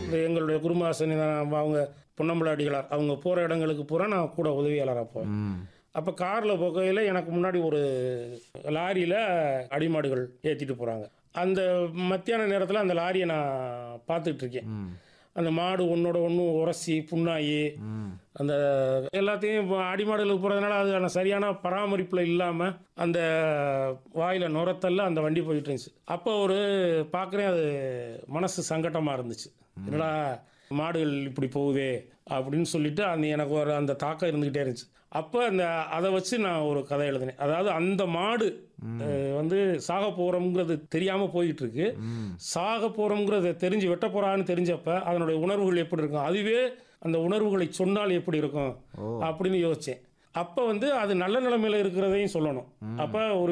இந்த எங்களுடைய குருமாசனி அவங்க பொன்னம்பல அடிகளார் அவங்க போகிற இடங்களுக்கு பூரா நான் கூட உதவியாளராக போவேன் ம் அப்போ காரில் போகையில் எனக்கு முன்னாடி ஒரு லாரியில் அடிமாடுகள் ஏற்றிட்டு போகிறாங்க அந்த மத்தியான நேரத்தில் அந்த லாரியை நான் பார்த்துட்டு இருக்கேன் ம் அந்த மாடு ஒன்றோட ஒன்று உரசி புண்ணாகி ம் அந்த எல்லாத்தையும் இப்போ அடிமாடுகளுக்கு போகிறதுனால அதுக்கான சரியான பராமரிப்பில் இல்லாமல் அந்த வாயில் நுரத்தல்ல அந்த வண்டி போயிட்டு இருந்துச்சு அப்போ ஒரு பார்க்குறேன் அது மனசு சங்கட்டமாக இருந்துச்சு என்னடா மாடுகள் இப்படி போகுதே அப்படின்னு சொல்லிட்டு அந்த எனக்கு ஒரு அந்த தாக்கம் இருந்துக்கிட்டே இருந்துச்சு அப்போ அந்த அதை வச்சு நான் ஒரு கதை எழுதினேன் அதாவது அந்த மாடு அஹ், வந்து சாக போகிறோம்ங்கிறது தெரியாமல் போயிட்டு இருக்கு ம் சாக போகிறோங்கிறத தெரிஞ்சு வெட்ட போகிறான்னு தெரிஞ்சப்ப அதனுடைய உணர்வுகள் எப்படி இருக்கும் அதுவே அந்த உணர்வுகளை சொன்னால் எப்படி இருக்கும் ஓ அப்படின்னு யோசித்தேன் அப்போ வந்து அது நல்ல நிலைமையில் இருக்கிறதையும் சொல்லணும் அப்போ ஒரு